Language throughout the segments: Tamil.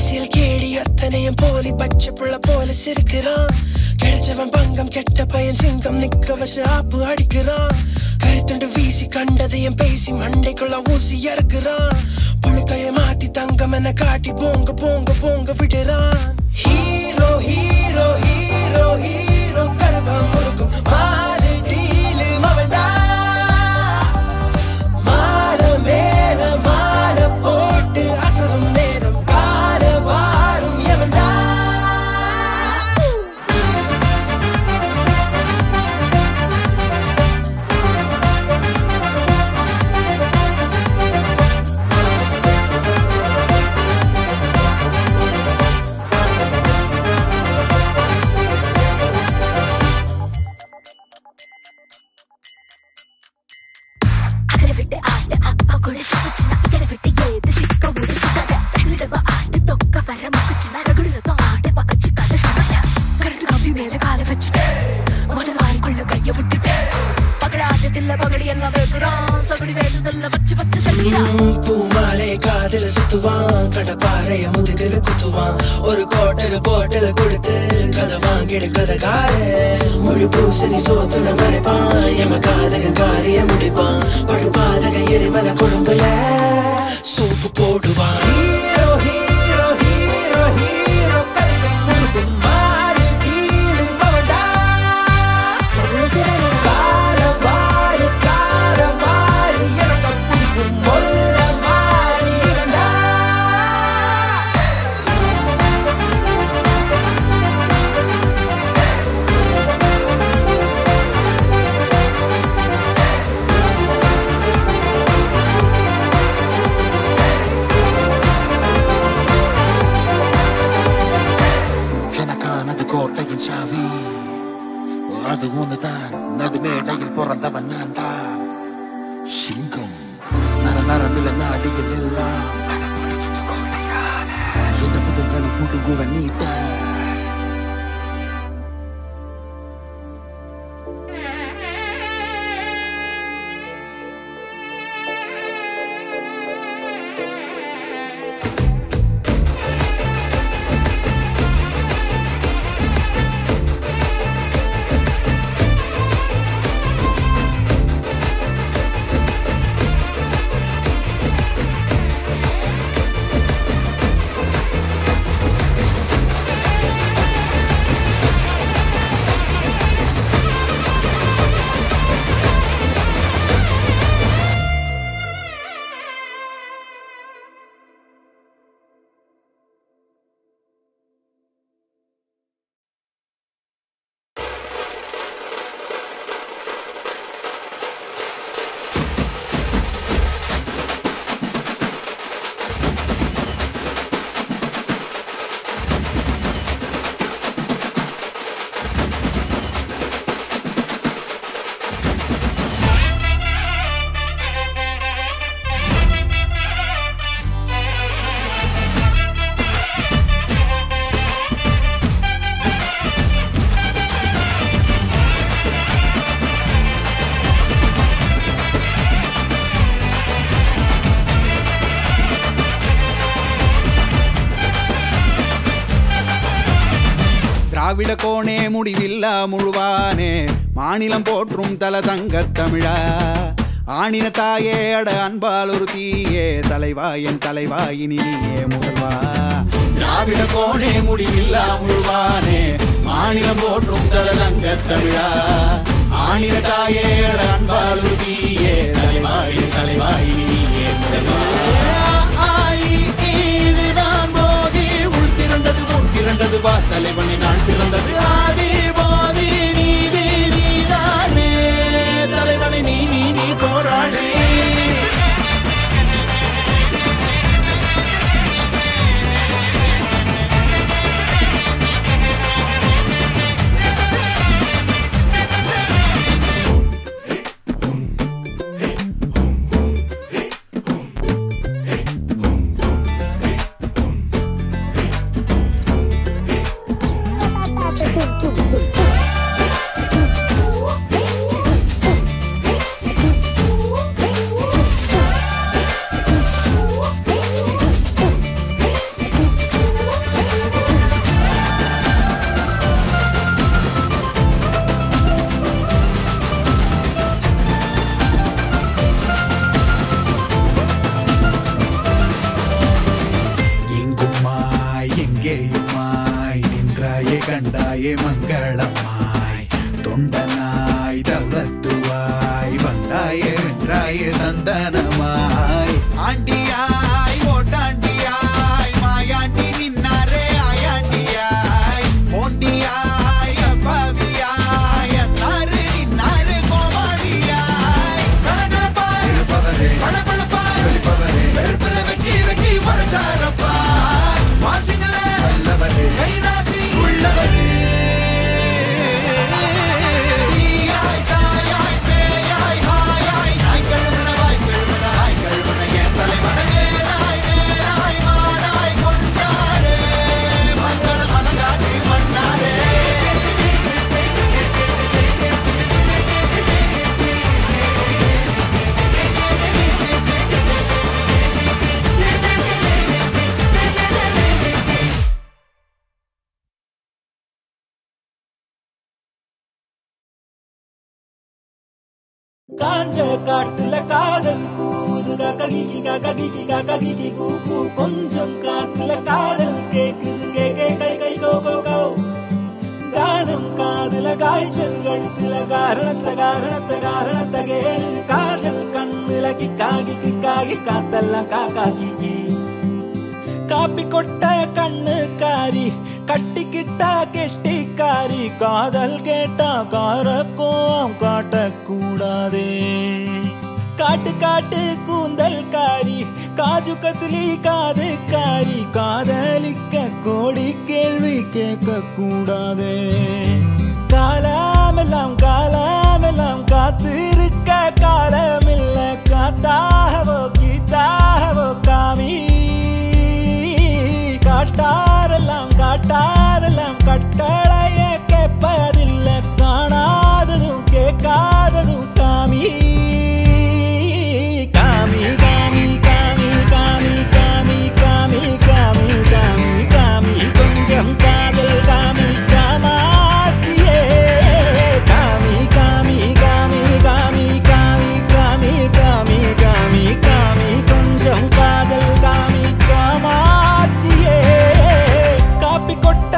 அரசியல் கேடி அத்தனையும் போலி பச்சை புள்ள போல சிரிக்கிறான் கிடைச்சவன் பங்கம் கெட்ட பையன் சிங்கம் நிக்க வச்சு ஆப்பு அடிக்கிறான் கருத்துண்டு வீசி கண்டதையும் பேசி மண்டைக்குள்ள ஊசி இறக்குறான் புழுக்கைய மாத்தி தங்கம் என காட்டி போங்க போங்க போங்க விடுறான் ஹீரோ ஹீரோ ஹீரோ ஹீரோ கருவம் முருகும் மாறு டீலு மவன்டா மாற மேல மாற போட்டு அசரும் நேரம் கால வாரும் எவன்டா அகல விட்டு ஆட்டு அப்பா கூட சுத்துச்சுன்னா இதனை விட்டு ஏது சிக்க விடு சுத்தாத தன்னிடவ ஆட்டு தொக்க வர முக்குச்சுன்னா ரகுடுறதும் ஆட்டு பக்கச்சு கதை சொன்னாங்க கரண்ட் கம்பி மேல காலை வச்சுட்டு முதல் வாய்க்குள்ள கைய விட்டுட்டு பகட ஆட்டத்தில் பகடி எல்லாம் வைக்கிறான் சகுடி வேண்டுதல்ல வச்சு வச்சு செல்கிறான் பூமாலை காதுல சுத்துவான் கடப்பாறைய முதுகுல குத்துவான் ஒரு கோட்டல போட்டல கொடுத்து கதை வாங்கிடு கதைக்கார முழு பூசணி சோத்துல மறைப்பான் எம காதக காரிய முடிப்பான் படு பாதக எரிமல குடும்பல சூப்பு போடுவான் ஹீரோ ஹீரோ ஹீரோ ஹீரோ கருவம் முருகும் மாறி கீழும் பவடா கார வாரி கார வாரி எனக்கு பிடிக்கும் மொல்ல மாறி இரண்டா எனக்கானது கோட்டையின் சாவி அது ஒண்ணுதான் நடுமேடையில் பிறந்தவன் நான் தான் சிங்கம் நர நரமில்ல நாடியில் இல்ல எதை புதுங்களும் புடுங்குவன் நீட்ட திராவிட கோணே முடிவில்லா முழுவானே மாநிலம் போற்றும் தல தங்கத் தமிழா ஆணின தாயே அட அன்பால் ஒரு தீயே தலைவா என் தலைவா இனி நீயே முதல்வா திராவிட கோணே முடிவில்லா முழுவானே மாநிலம் போற்றும் தல தங்கத் தமிழா ஆணின தாயே அட அன்பால் ஒரு தீயே தலைவா என் தலைவா இனி நீயே முதல்வா ஆயி ஈதுதான் போதி உள் திரண்டது ஊர் திரண்டது வா தலைவனை நான் பிறந்தது ஆதி போதி நீதி நீதானே தலைவனை நீ நீ நீ போராடே கையுமாய் நின்றாயே கண்டாயே மங்களமாய் தொண்டனாய் தவத்துவாய் வந்தாயே வென்றாயே சந்தனமாய் ஆண்டியாய் ஓட்டாண்டியாய் மாயாண்டி நின்னாரே ஆயாண்டியாய் போண்டியாய் அப்பாவியாய் அன்னாரு நின்னாரு கோமாளியாய் கலகலப்பாய் இருப்பவரே பளபளப்பாய் வெளிப்பவரே வெறுப்புல வெட்டி வெட்டி மறைச்சாரப்பாய் வாசிங்களே வல்லவரே கைராசி உள்ளவரே தீயாய் தாயாய் பேயாய் ஹாயாய் நாய் கழுவுன வாய் கழுவுன ஆய் கழுவுன என் தலைவன நேராய் நேராய் மாடாய் கொண்டாரே மங்கள மலங்காட்டி மன்னாரே காஞ்ச காட்டுல காதல் கூவுது ககிகி ககிகி ககிகி கூ கூ கொஞ்சம் காட்டுல காதல் கேக்குது கே கே கை கை கோ கோ கோ கானம் காதுல காய்ச்சல் கழுத்துல காரணத்த காரணத்த காரணத்த கேடு காஜல் கண்ணுல கிக்காகி கிக்காகி காத்தெல்லாம் காக்கா கிக்கி காப்பி கொட்ட கண்ணுக்காரி கட்டிக்கிட்டா கெட்டிக்காரி காதல் கேட்டா காரக்கோம் காட்டக்கூடாதே காட்டு காட்டு கூந்தல் காரி காஜு கத்திலி காது காரி காதலிக்க கோடி கேள்வி கேட்க கூடாதே காலமெல்லாம் காலமெல்லாம் காத்திருக்க காலமில்ல காத்தாகவோ கீத்தாகவோ காமி காட்டாரெல்லாம் காட்டாரெல்லாம் கட்டளைய கேட்பதில்ல காணாததும் கேட்காததும் காமி காமி காமி காமி காமி காமி காமி காமி காமி காமி கொஞ்சம் காதல் காமி காமாட்சியே காமி காமி காமி காமி காமி காமி காமி காமி காமி கொஞ்சம் காதல் காமி காமாட்சியே காப்பி கொட்ட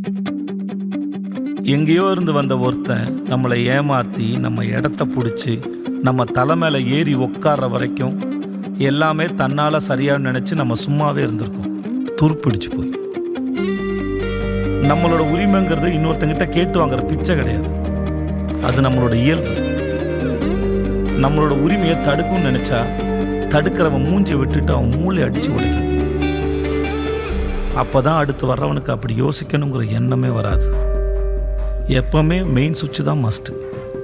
எங்கேயோ இருந்து வந்த ஒருத்தன் நம்மளை ஏமாற்றி நம்ம இடத்த பிடிச்சி நம்ம தலை மேலே ஏறி உட்கார்ற வரைக்கும் எல்லாமே தன்னால் சரியாக நினச்சி நம்ம சும்மாவே இருந்திருக்கோம் துருப்பிடிச்சு போய் நம்மளோட உரிமைங்கிறது இன்னொருத்தங்கிட்ட கேட்டு வாங்குற பிச்சை கிடையாது அது நம்மளோட இயல்பு நம்மளோட உரிமையை தடுக்கும்னு நினச்சா தடுக்கிறவன் மூஞ்சி விட்டுட்டு அவன் மூளை அடித்து உடைக்கணும் அப்போ தான் அடுத்து வர்றவனுக்கு அப்படி யோசிக்கணுங்கிற எண்ணமே வராது எப்பவுமே மெயின் சுவிட்ச் தான் மஸ்ட்டு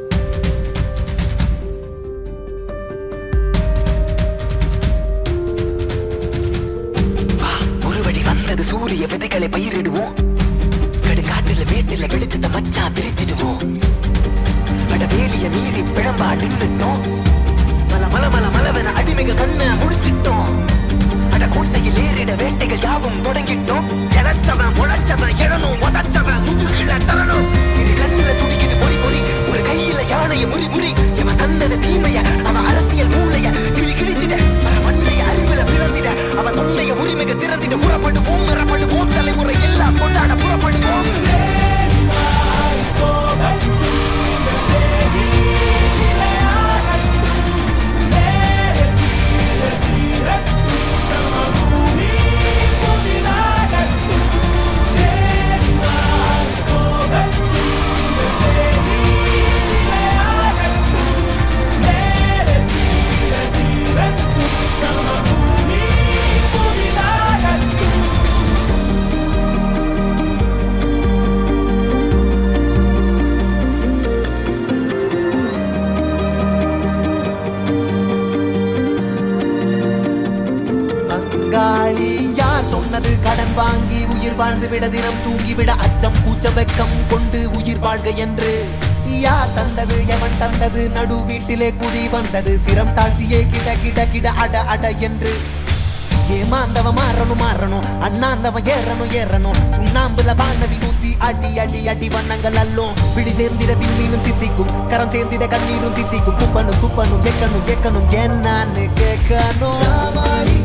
வா ஒருவடி வந்தது சூரிய விதைகளை பயிரிடுவோம் கடுங்காட்டுல மேட்டுல வெளிச்சத்தை மச்சான் பிரித்திடுவோம் அட வேலிய மீறி பிழம்பா நின்னுட்டோம் மல மல மல மலவென அடிமைக கண்ண முடிச்சிட்டோம் அட கோட்டையில் ஏறிட வேட்டைகள் யாவும் தொடங்கிட்டோம் இழைச்சவன் முளைச்சவன் எழணும் உதச்சவன் முதுகில தரணும் இரு கண்ணுல துடிக்குது பொறி பொறி ஒரு கையில யானைய முறி முறி இவன் தந்தது தீமைய அவன் அரசியல் மூளைய கிழி கிழிச்சிட பல மண்டைய அறிவுல பிளந்திட அவன் தொண்டைய உரிமைக திறந்திட புறப்படுவோம் மறப்படுவோம் தலைமுறை எல்லாம் கொண்டாட புறப்படுவோம் பங்காளி யார் சொன்னது கடன் வாங்கி உயிர் வாழ்ந்து விட தினம் தூங்கிவிட அச்சம் கூச்சம் வெக்கம் கொண்டு உயிர் வாழ்க என்று யார் தந்தது எவன் தந்தது நடு வீட்டிலே குடி வந்தது சிரம் தாழ்த்தியே கிட கிட கிட அட அட என்று ஏமாந்தவன் மாறணும் மாறணும் அண்ணாந்தவன் ஏறணும் ஏறணும் சுண்ணாம்புல வானவி ஊத்தி அடி அடி அடி வண்ணங்கள் அல்லும் விழி சேர்ந்திட விண்மீனும் சித்திக்கும் கரம் சேர்ந்திட கண்ணீரும் தித்திக்கும் குப்பனும் குப்பனும் கேட்கணும் கேட்கணும் என்னன்னு கேட்கணும்